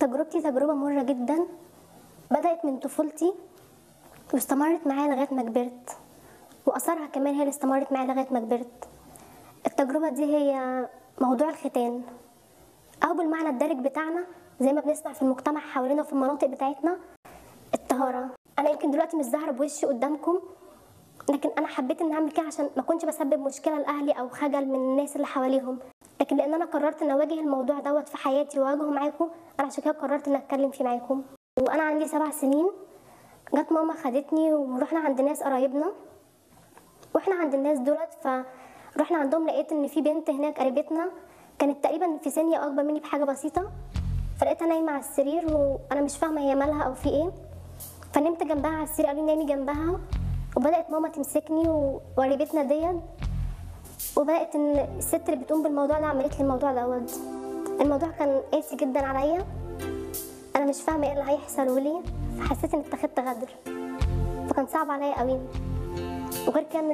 تجربتي تجربة مرة جدا بدأت من طفولتي واستمرت معايا لغاية ما كبرت وأثرها كمان هي اللي استمرت معايا لغاية ما كبرت التجربة دي هي موضوع الختان أو بالمعنى الدارج بتاعنا زي ما بنسمع في المجتمع حوالينا وفي المناطق بتاعتنا الطهارة أنا يمكن دلوقتي مش ظاهرة بوشي قدامكم لكن أنا حبيت إن أعمل كده عشان ما كنتش بسبب مشكلة لأهلي أو خجل من الناس اللي حواليهم لكن لأن أنا قررت إن أواجه الموضوع دوت في حياتي وأواجهه معاكم أنا عشان كده قررت إن أتكلم فيه معاكم وأنا عندي سبع سنين جت ماما خدتني ورحنا عند ناس قرايبنا واحنا عند الناس دولت فرحنا عندهم لقيت ان في بنت هناك قريبتنا كانت تقريبا في سني او اكبر مني بحاجه بسيطه فلقيتها نايمه على السرير وانا مش فاهمه هي مالها او في ايه فنمت جنبها على السرير قالوا لي نامي جنبها وبدات ماما تمسكني وقريبتنا ديت وبدات ان الست اللي بتقوم بالموضوع ده عملت لي الموضوع دوت الموضوع كان قاسي جدا عليا انا مش فاهمه ايه اللي هيحصل لي فحسيت اني اتخذت غدر فكان صعب عليا قوي وغير كده إن